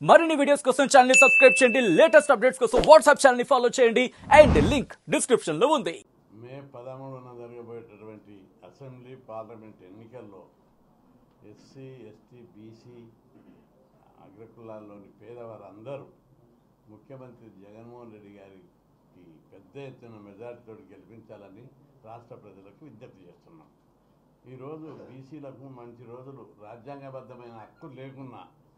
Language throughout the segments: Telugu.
మరిన్ని వీడియోస్ కోసం ఛానల్ ని సబ్స్క్రైబ్ చేయండి లేటెస్ట్ అప్డేట్స్ కోసం వాట్సాప్ ఛానల్ ని ఫాలో చేయండి అండ్ లింక్ డిస్క్రిప్షన్ లో ఉంది మే పదమూడున జరగబోయేటటువంటి అసెంబ్లీ పార్లమెంట్ ఎన్నికల్లో ఎస్సీ ఎస్టీ బీసీ అగ్రకులాల్లోని పేదవారందరూ ముఖ్యమంత్రి జగన్మోహన్ రెడ్డి గారికి పెద్ద ఎత్తున మెజార్టీతో గెలిపించాలని రాష్ట్ర ప్రజలకు విజ్ఞప్తి చేస్తున్నాం ఈరోజు బీసీలకు మంచి రోజులు రాజ్యాంగబద్ధమైన హక్కు లేకున్నా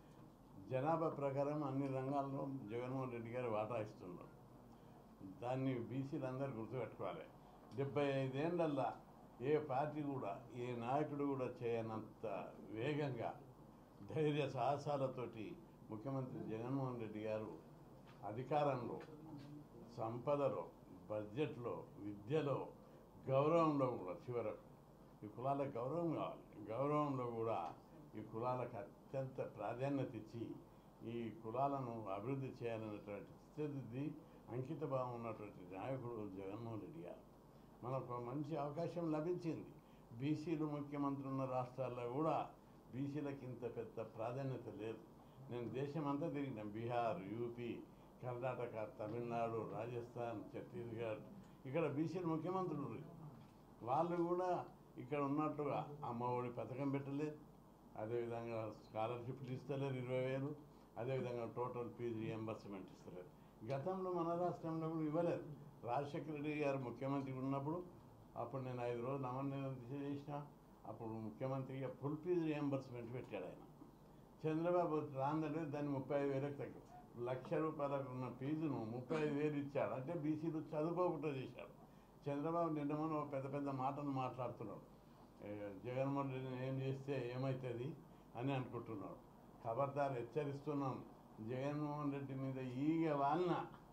జనాభా ప్రకారం అన్ని రంగాల్లో జగన్మోహన్ రెడ్డి గారు వాటా ఇస్తున్నారు దాన్ని బీసీలు అందరూ గుర్తుపెట్టుకోవాలి డెబ్బై ఐదేళ్లల్లా ఏ పార్టీ కూడా ఏ నాయకుడు కూడా చేయనంత వేగంగా ధైర్య సాహసాలతోటి ముఖ్యమంత్రి జగన్మోహన్ రెడ్డి గారు అధికారంలో సంపదలో బడ్జెట్లో విద్యలో గౌరవంలో కూడా చివరకు ఈ కులాలకు గౌరవం కావాలి గౌరవంలో కూడా ఈ కులాలకు అత్యంత ప్రాధాన్యత ఇచ్చి ఈ కులాలను అభివృద్ధి చేయాలనేటువంటి చిత్తశుద్ధి అంకిత భావం ఉన్నటువంటి నాయకుడు జగన్మోహన్ రెడ్డి గారు మనకు ఒక మంచి అవకాశం లభించింది బీసీలు ముఖ్యమంత్రి ఉన్న రాష్ట్రాల్లో కూడా బీసీలకు ఇంత పెద్ద ప్రాధాన్యత లేదు నేను దేశమంతా తిరిగిన బీహార్ యూపీ కర్ణాటక తమిళనాడు రాజస్థాన్ ఛత్తీస్గఢ్ ఇక్కడ బీసీలు ముఖ్యమంత్రులు వాళ్ళు కూడా ఇక్కడ ఉన్నట్టుగా అమ్మఒడి పథకం పెట్టలేదు అదేవిధంగా స్కాలర్షిప్లు ఇస్తలేరు ఇరవై వేలు అదేవిధంగా టోటల్ ఫీజు రియంబర్స్మెంట్ ఇస్తలేరు గతంలో మన రాష్ట్రంలో కూడా ఇవ్వలేదు రాజశేఖర రెడ్డి గారు ముఖ్యమంత్రి ఉన్నప్పుడు అప్పుడు నేను ఐదు రోజులు అమర్నాథ దిశ చేసిన అప్పుడు ముఖ్యమంత్రిగా ఫుల్ ఫీజు రియంబర్స్మెంట్ పెట్టాడు ఆయన చంద్రబాబు రాందలే దాన్ని ముప్పై ఐదు వేలకు తగ్గి లక్ష రూపాయలకు ఉన్న ఫీజును ముప్పై ఐదు వేలు ఇచ్చాడు అంటే బీసీలు చదువుకోకుండా చేశాడు చంద్రబాబు నిన్న మొన్న పెద్ద పెద్ద మాటలు మాట్లాడుతున్నాడు ఏ, జగన్మోహన్ రెడ్డిని ఏం చేస్తే ఏమవుతుంది అని అనుకుంటున్నాడు ఖబర్దార్ హెచ్చరిస్తున్నాం జగన్మోహన్ రెడ్డి మీద ఈగ వాళ్ళ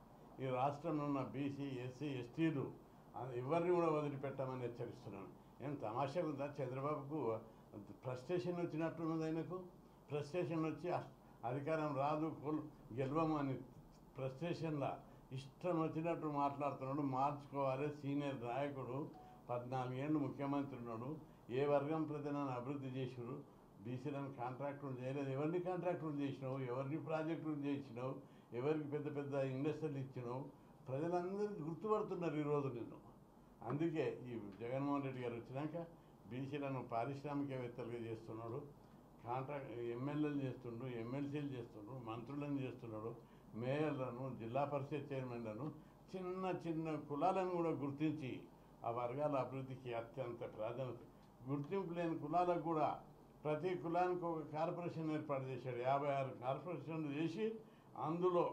ఈ రాష్ట్రంలో ఉన్న బీసీ ఎస్సీ ఎస్టీలు ఎవరిని కూడా వదిలిపెట్టామని హెచ్చరిస్తున్నాను ఏం తమాషా ఉందా చంద్రబాబుకు ఫ్రస్ట్రేషన్ వచ్చినట్టున్నది ఆయనకు ఫ్రస్ట్రేషన్ వచ్చి అ- అధికారం రాదు కోల్- గెలవము అని ఫ్రస్ట్రేషన్లా ఇష్టం వచ్చినట్టు మాట్లాడుతున్నాడు మార్చుకోవాలి సీనియర్ నాయకుడు పద్నాలుగేళ్ళు ముఖ్యమంత్రి ఉన్నాడు ఏ వర్గం ప్రజలను అభివృద్ధి చేసిరు బీసీలను కాంట్రాక్టులు చేయలేదు ఎవరిని కాంట్రాక్టులు చేసినావు ఎవరిని ప్రాజెక్టులు చేసినావు ఎవరికి పెద్ద పెద్ద ఇండస్ట్రీలు ఇచ్చినావు ప్రజలందరూ గుర్తుపడుతున్నారు ఈరోజు నిన్ను అందుకే ఈ జగన్మోహన్ రెడ్డి గారు వచ్చినాక బీసీలను పారిశ్రామికవేత్తలుగా చేస్తున్నాడు కాంట్రాక్ట్ ఎమ్మెల్యేలు చేస్తుండ్రు ఎమ్మెల్సీలు చేస్తుండ్రు మంత్రులను చేస్తున్నాడు మేయర్లను జిల్లా పరిషత్ చైర్మన్లను చిన్న చిన్న కులాలను కూడా గుర్తించి ఆ వర్గాల అభివృద్ధికి అత్యంత ప్రాధాన్యత గుర్తింపు లేని కులాలకు కూడా ప్రతి కులానికి ఒక కార్పొరేషన్ ఏర్పాటు చేశాడు యాభై ఆరు కార్పొరేషన్లు చేసి అందులో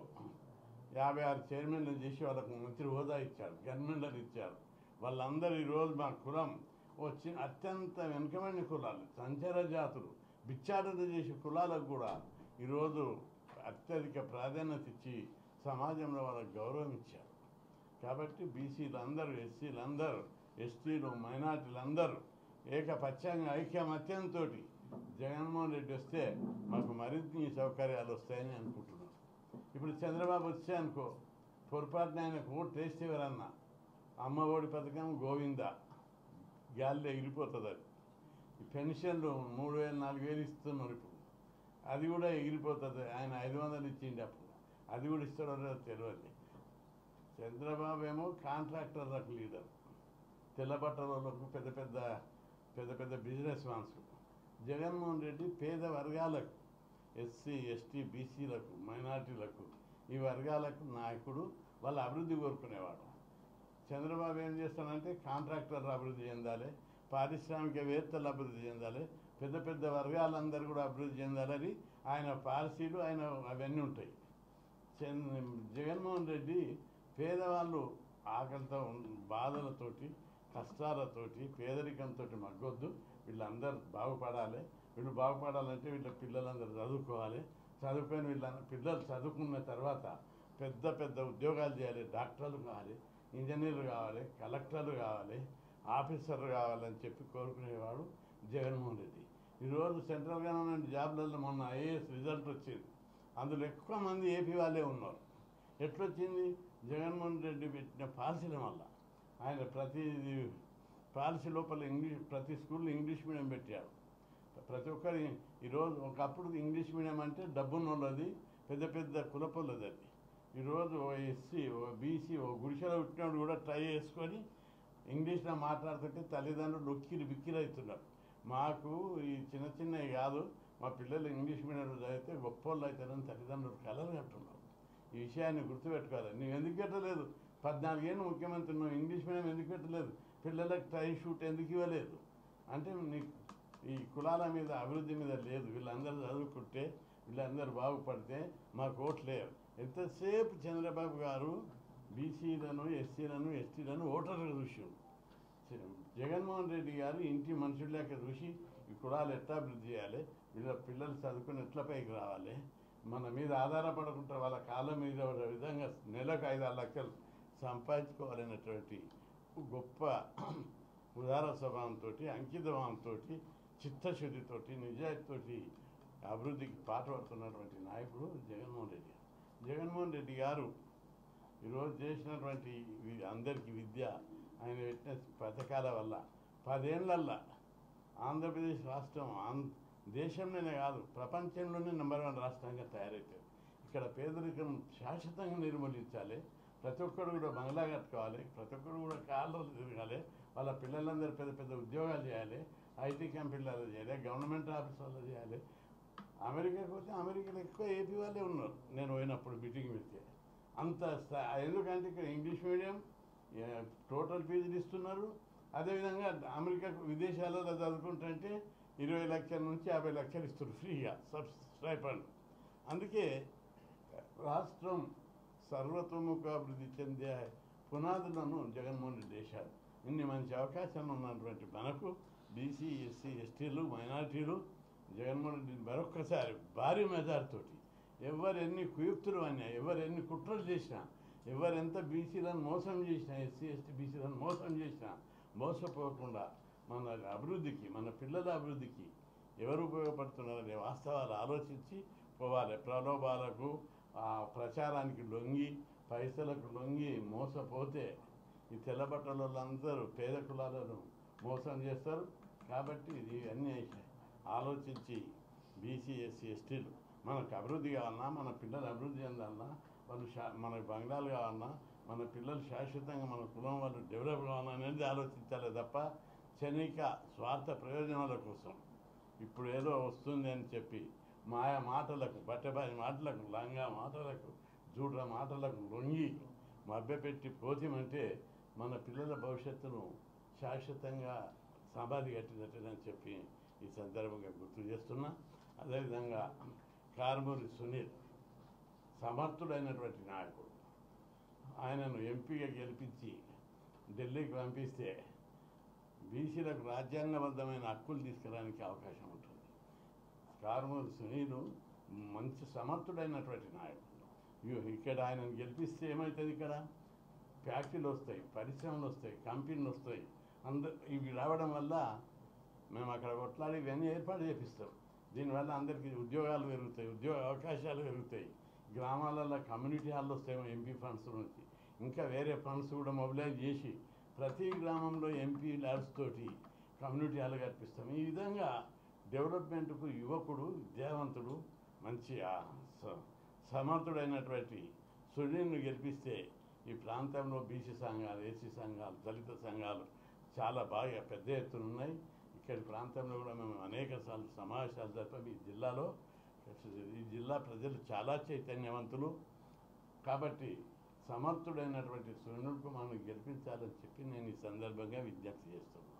యాభై ఆరు చైర్మన్లు చేసి వాళ్ళకు మంత్రి హోదా ఇచ్చాడు గవర్నమెంట్లు ఇచ్చారు వాళ్ళందరూ ఈరోజు మా కులం వచ్చి అత్యంత వెనుకబడిన కులాలు సంచార జాతులు బిచ్చాటన చేసే కులాలకు కూడా ఈరోజు అత్యధిక ప్రాధాన్యత ఇచ్చి సమాజంలో వాళ్ళకి గౌరవం ఇచ్చారు కాబట్టి బీసీలు అందరూ ఎస్సీలు అందరూ ఎస్టీలు మైనార్టీలు అందరూ ఏకపక్షంగా ఐక్యమత్యంతో జగన్మోహన్ రెడ్డి వస్తే మాకు మరిన్ని సౌకర్యాలు వస్తాయని అనుకుంటున్నాను ఇప్పుడు చంద్రబాబు వచ్చే అనుకో పొరపాటున ఆయనకు ఓటు వేస్తే ఎవరన్నా అమ్మ ఒడి పథకం గోవింద గాలిలో ఎగిరిపోతుంది అది ఈ పెన్షన్లు మూడు వేలు నాలుగు వేలు ఇస్తున్నారు ఇప్పుడు అది కూడా ఎగిరిపోతుంది ఆయన ఐదు వందలు ఇచ్చింది అప్పుడు అది కూడా ఇస్తాడో లేదో తెలియదు చంద్రబాబు ఏమో కాంట్రాక్టర్లకు లీడర్ తెల్లబట్టలకు పెద్ద పెద్ద పెద్ద పెద్ద బిజినెస్ మాన్స్కు జగన్మోహన్ రెడ్డి పేద వర్గాలకు ఎస్సీ ఎస్టీ బీసీలకు మైనార్టీలకు ఈ వర్గాలకు నాయకుడు వాళ్ళ అభివృద్ధి కోరుకునేవాడు చంద్రబాబు ఏం చేస్తానంటే కాంట్రాక్టర్లు అభివృద్ధి చెందాలి పారిశ్రామికవేత్తలు అభివృద్ధి చెందాలి పెద్ద పెద్ద వర్గాలందరూ కూడా అభివృద్ధి చెందాలని ఆయన పాలసీలు ఆయన అవన్నీ ఉంటాయి చంద్ర జగన్మోహన్ రెడ్డి పేదవాళ్ళు ఆకలితో ఉన్న బాధలతోటి కష్టాలతోటి పేదరికంతో మగ్గొద్దు వీళ్ళందరూ బాగుపడాలి వీళ్ళు బాగుపడాలంటే వీళ్ళ పిల్లలందరూ చదువుకోవాలి చదువుకొని వీళ్ళ పిల్లలు చదువుకున్న తర్వాత పెద్ద పెద్ద ఉద్యోగాలు చేయాలి డాక్టర్లు కావాలి ఇంజనీర్లు కావాలి కలెక్టర్లు కావాలి ఆఫీసర్లు కావాలని చెప్పి కోరుకునేవాడు జగన్మోహన్ రెడ్డి ఈరోజు సెంట్రల్ గవర్నమెంట్ జాబ్లలో మొన్న ఐఏఎస్ రిజల్ట్ వచ్చింది అందులో ఎక్కువ మంది ఏపీ వాళ్ళే ఉన్నారు ఎట్లొచ్చింది జగన్మోహన్ రెడ్డి పెట్టిన పాలసీల వల్ల ఆయన ప్రతి పాలసీ లోపల ఇంగ్లీష్ ప్రతి స్కూల్లో ఇంగ్లీష్ మీడియం పెట్టాడు ప్రతి ఒక్కరి ఈరోజు ఒకప్పుడు ఇంగ్లీష్ మీడియం అంటే డబ్బున్నోళ్ళది పెద్ద పెద్ద కులపొల్లది అది ఈరోజు ఓ ఎస్సీ ఓ బీసీ ఓ గుడిసెలో పుట్టినోడు కూడా ట్రై చేసుకొని ఇంగ్లీష్లో మాట్లాడుతుంటే తల్లిదండ్రులు నొక్కిరి బిక్కిరి అవుతున్నారు మాకు ఈ చిన్న చిన్నవి కాదు మా పిల్లలు ఇంగ్లీష్ మీడియంలో చదివితే గొప్ప వాళ్ళు అవుతారని తల్లిదండ్రులు కలలు కట్టున్నారు ఈ విషయాన్ని గుర్తుపెట్టుకోవాలి నువ్వు ఎందుకు పెట్టలేదు పద్నాలుగేళ్ళు ముఖ్యమంత్రి నువ్వు ఇంగ్లీష్ మీడియం ఎందుకు పెట్టలేదు పిల్లలకు ట్రై షూట్ ఎందుకు ఇవ్వలేదు అంటే నీకు ఈ కులాల మీద అభివృద్ధి మీద లేదు వీళ్ళందరూ చదువుకుంటే వీళ్ళందరూ బాగుపడితే మాకు ఓట్లు లేవు ఎంతసేపు చంద్రబాబు గారు బీసీలను ఎస్సీలను ఎస్టీలను ఓటర్లు చూసిండు జగన్మోహన్ రెడ్డి గారు ఇంటి మనుషుల లెక్క చూసి ఈ కులాలు ఎట్లా అభివృద్ధి చేయాలి వీళ్ళ పిల్లలు చదువుకుని ఎట్లా పైకి రావాలి మన మీద ఆధారపడకుండా వాళ్ళ కాళ్ళ మీద ఒక విధంగా నెలకు ఐదు ఆరు లక్షలు సంపాదించుకోవాలనేటువంటి గొప్ప ఉదార స్వభావంతో అంకిత భావంతో చిత్తశుద్ధితోటి నిజాయితీతోటి అభివృద్ధికి పాటుపడుతున్నటువంటి నాయకుడు జగన్మోహన్ రెడ్డి గారు జగన్మోహన్ రెడ్డి గారు ఈరోజు చేసినటువంటి వి- అందరికీ విద్య ఆయన పెట్టిన పథకాల వల్ల పదేళ్లల్లా ఆంధ్రప్రదేశ్ రాష్ట్రం ఆంధ్ర దేశంలోనే కాదు ప్రపంచంలోనే నెంబర్ వన్ రాష్ట్రంగా తయారైపోయింది ఇక్కడ పేదరికం శాశ్వతంగా నిర్మూలించాలి ప్రతి ఒక్కరు కూడా బంగ్లా కట్టుకోవాలి ప్రతి ఒక్కరు కూడా కాళ్ళు తిరగాలి వాళ్ళ పిల్లలందరూ పెద్ద పెద్ద ఉద్యోగాలు చేయాలి ఐటీ కంపెనీలలో చేయాలి గవర్నమెంట్ ఆఫీసులలో చేయాలి అమెరికాకి పోతే అమెరికాలో ఎక్కువ ఏపీ వాళ్ళే ఉన్నారు నేను పోయినప్పుడు మీటింగ్ పెడితే అంత స్థా- ఎందుకంటే ఇక్కడ ఇంగ్లీష్ మీడియం ఏ, టోటల్ ఫీజులు ఇస్తున్నారు అదేవిధంగా అమెరికా విదేశాలలో చదువుకుంటుంటే ఇరవై లక్షల నుంచి యాభై లక్షలు ఇస్తారు ఫ్రీగా సబ్ స్టైపండ్ అందుకే రాష్ట్రం సర్వతోముఖాభివృద్ధి చెందే పునాదులను జగన్మోహన్ రెడ్డి వేశారు ఇన్ని మంచి అవకాశాలు ఉన్నటువంటి మనకు బీసీ ఎస్సీ ఎస్టీలు మైనారిటీలు జగన్మోహన్ రెడ్డిని మరొక్కసారి భారీ మెజార్టీతోటి ఎవరు ఎన్ని కుయుక్తులు అన్నా ఎవరు ఎన్ని కుట్రలు చేసినా ఎవరెంత బీసీలను మోసం చేసినా ఎస్సీ ఎస్టీ బీసీలను మోసం చేసినా మోసపోకుండా మన అభివృద్ధికి మన పిల్లల అభివృద్ధికి ఎవరు ఉపయోగపడుతున్నారనే వాస్తవాలు ఆలోచించి పోవాలి ప్రలోభాలకు ఆ ప్రచారానికి లొంగి పైసలకు లొంగి మోసపోతే ఈ తెల్లబట్టల వాళ్ళందరూ పేద కులాలను మోసం చేస్తారు కాబట్టి ఇది అన్నీ ఆలోచించి బీసీ ఎస్సీ ఎస్టీలు మనకు అభివృద్ధి కావాలన్నా మన పిల్లలు అభివృద్ధి చెందాలన్నా వాళ్ళు శా మనకు బంగ్లాలు కావాలన్నా మన పిల్లలు శాశ్వతంగా మన కులం వాళ్ళు డెవలప్ కావాలన్నా అనేది ఆలోచించాలి తప్ప క్షణిక స్వార్థ ప్రయోజనాల కోసం ఇప్పుడు ఏదో వస్తుంది అని చెప్పి మాయ మాటలకు బట్టబాయి మాటలకు లంగా మాటలకు జూడ్ర మాటలకు లొంగి మభ్యపెట్టి పోతిమంటే మన పిల్లల భవిష్యత్తును శాశ్వతంగా సమాధి కట్టినట్టని చెప్పి ఈ సందర్భంగా గుర్తు చేస్తున్నా అదేవిధంగా కార్మూరి సునీల్ సమర్థుడైనటువంటి నాయకుడు ఆయనను ఎంపీగా గెలిపించి ఢిల్లీకి పంపిస్తే బీసీలకు రాజ్యాంగబద్ధమైన హక్కులు తీసుకురావడానికి అవకాశం ఉంటుంది కార్మూరి సునీలు మంచి సమర్థుడైనటువంటి నాయకుడు ఇగో ఇక్కడ ఆయనను గెలిపిస్తే ఏమవుతుంది ఇక్కడ ఫ్యాక్టరీలు వస్తాయి పరిశ్రమలు వస్తాయి కంపెనీలు వస్తాయి అందరు ఇవి రావడం వల్ల మేము అక్కడ కొట్లాడి ఇవన్నీ ఏర్పాటు చేపిస్తాం దీనివల్ల అందరికీ ఉద్యోగాలు పెరుగుతాయి ఉద్యోగ అవకాశాలు పెరుగుతాయి గ్రామాలలో కమ్యూనిటీ హాల్ వస్తాయి ఎంపీ ఫండ్స్ నుంచి ఇంకా వేరే ఫండ్స్ కూడా మొబిలైజ్ చేసి ప్రతి గ్రామంలో ఎంపీ ల్యాబ్స్ తోటి కమ్యూనిటీ హాల్ కల్పిస్తాం ఈ విధంగా డెవలప్మెంట్కు యువకుడు విద్యావంతుడు మంచి ఆ స- సమర్థుడైనటువంటి సునీల్ను గెలిపిస్తే ఈ ప్రాంతంలో బీసీ సంఘాలు ఏసీ సంఘాలు దళిత సంఘాలు చాలా బాగా పెద్ద ఎత్తున ఉన్నాయి ఇక్కడి ప్రాంతంలో కూడా మేము అనేక సార్లు సమావేశాలు జరిపాం ఈ జిల్లాలో ఈ జిల్లా ప్రజలు చాలా చైతన్యవంతులు కాబట్టి సమర్థుడైనటువంటి సునీల్ కుమార్ను గెలిపించాలని చెప్పి నేను ఈ సందర్భంగా విజ్ఞప్తి చేస్తున్నాను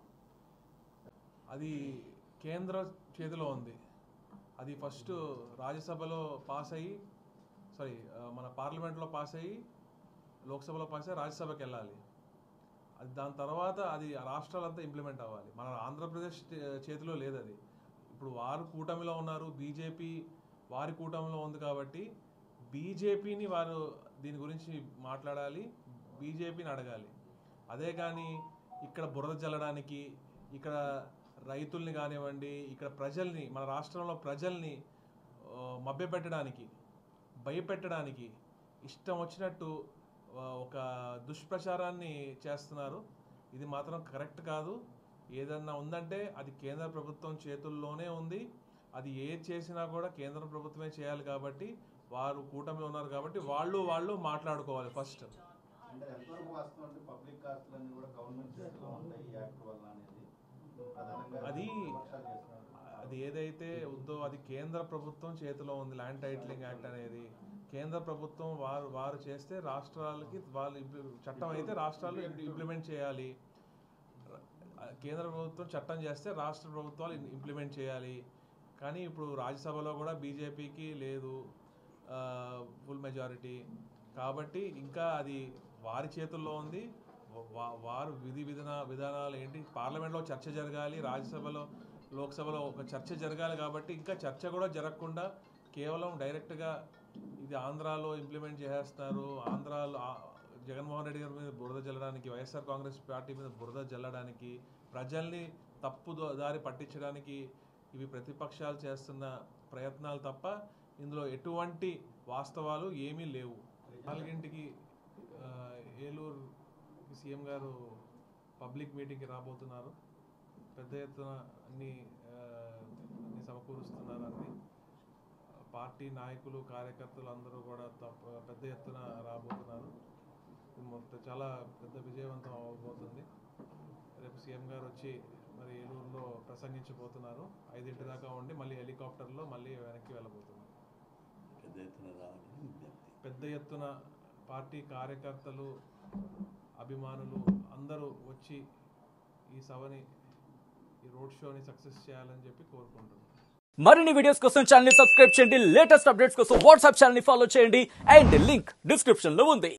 అది కేంద్ర చేతిలో ఉంది అది ఫస్ట్ రాజ్యసభలో పాస్ అయ్యి సారీ ఆ, మన పార్లమెంట్లో పాస్ అయ్యి లోక్సభలో పాస్ అయ్యి రాజ్యసభకి వెళ్ళాలి అది దాని తర్వాత అది రాష్ట్రాలంతా ఇంప్లిమెంట్ అవ్వాలి మన ఆంధ్రప్రదేశ్ చే- చేతిలో లేదు అది ఇప్పుడు వారు కూటమిలో ఉన్నారు బీజేపీ వారి కూటమిలో ఉంది కాబట్టి బీజేపీని వారు దీని గురించి మాట్లాడాలి బీజేపీని అడగాలి అదే కానీ ఇక్కడ బురద జల్లడానికి ఇక్కడ రైతుల్ని కానివ్వండి ఇక్కడ ప్రజల్ని మన రాష్ట్రంలో ప్రజల్ని ఆ, మభ్యపెట్టడానికి భయపెట్టడానికి ఇష్టం వచ్చినట్టు ఆ, ఒక దుష్ప్రచారాన్ని చేస్తున్నారు ఇది మాత్రం కరెక్ట్ కాదు ఏదన్నా ఉందంటే అది కేంద్ర ప్రభుత్వం చేతుల్లోనే ఉంది అది ఏది చేసినా కూడా కేంద్ర ప్రభుత్వమే చేయాలి కాబట్టి వారు కూటమిలో ఉన్నారు కాబట్టి వాళ్ళు వాళ్ళు మాట్లాడుకోవాలి ఫస్ట్ అంటే ఎంతవరకు వాస్తవం అంటే పబ్లిక్ ఆస్తులన్నీ కూడా గవర్నమెంట్ చేతిలో ఉంటాయి ఈ యాక్ట్ వల్ల అనేది ప్రధానంగా అది విపక్షాలు చేస్తున్నారు అది ఏదైతే ఉందో అది కేంద్ర ప్రభుత్వం చేతిలో ఉంది ల్యాండ్ టైటిలింగ్ యాక్ట్ అనేది కేంద్ర ప్రభుత్వం వారు వారు చేస్తే రాష్ట్రాలకి వాళ్ళు ఇంప్లి- చట్టం అయితే రాష్ట్రాలు ఇంప్లిమెంట్ చేయాలి ర- కేంద్ర ప్రభుత్వం చట్టం చేస్తే రాష్ట్ర ప్రభుత్వాలు ఇం- ఇంప్లిమెంట్ చేయాలి కానీ ఇప్పుడు రాజ్యసభలో కూడా బీజేపీకి లేదు ఫుల్ మెజారిటీ కాబట్టి ఇంకా అది వారి చేతుల్లో ఉంది వా- వారు విధి విధాన విధానాలు ఏంటి పార్లమెంట్లో చర్చ జరగాలి రాజ్యసభలో లోక్సభలో ఒక చర్చ జరగాలి కాబట్టి ఇంకా చర్చ కూడా జరగకుండా కేవలం డైరెక్ట్గా ఇది ఆంధ్రాలో ఇంప్లిమెంట్ చేసేస్తున్నారు ఆంధ్రాలో ఆ- జగన్మోహన్ రెడ్డి గారి మీద బురద జల్లడానికి వైఎస్ఆర్ కాంగ్రెస్ పార్టీ మీద బురద జల్లడానికి ప్రజల్ని తప్పు దో- దారి పట్టించడానికి ఇవి ప్రతిపక్షాలు చేస్తున్న ప్రయత్నాలు తప్ప ఇందులో ఎటువంటి వాస్తవాలు ఏమీ లేవు నాలుగింటికి ఆ, ఏలూరు సీఎం గారు పబ్లిక్ మీటింగ్కి రాబోతున్నారు పెద్ద ఎత్తున అన్ని ఆ, అన్ని సమకూరుస్తున్నారు అన్ని పార్టీ నాయకులు కార్యకర్తలు అందరూ కూడా తప్ప పెద్ద ఎత్తున రాబోతున్నారు ఇది మొత్తం చాలా పెద్ద విజయవంతం అవబోతుంది రేపు సీఎం గారు వచ్చి మరి ఏలూరులో ప్రసంగించబోతున్నారు ఐదింటి దాకా ఉండి మళ్ళీ హెలికాప్టర్లో మళ్ళీ వెనక్కి వెళ్ళబోతున్నారు పెద్ద ఎత్తున రావాలని విజ్ఞప్తి పెద్ద ఎత్తున పార్టీ కార్యకర్తలు అభిమానులు అందరూ వచ్చి ఈ సభని ఈ రోడ్ షోని సక్సెస్ చేయాలని చెప్పి కోరుకుంటున్నాను మరిన్ని వీడియోస్ కోసం ఛానల్ ని సబ్స్క్రైబ్ చేయండి లేటెస్ట్ అప్డేట్స్ కోసం వాట్సాప్ ఛానల్ ని ఫాలో చేయండి అండ్ లింక్ డిస్క్రిప్షన్ లో ఉంది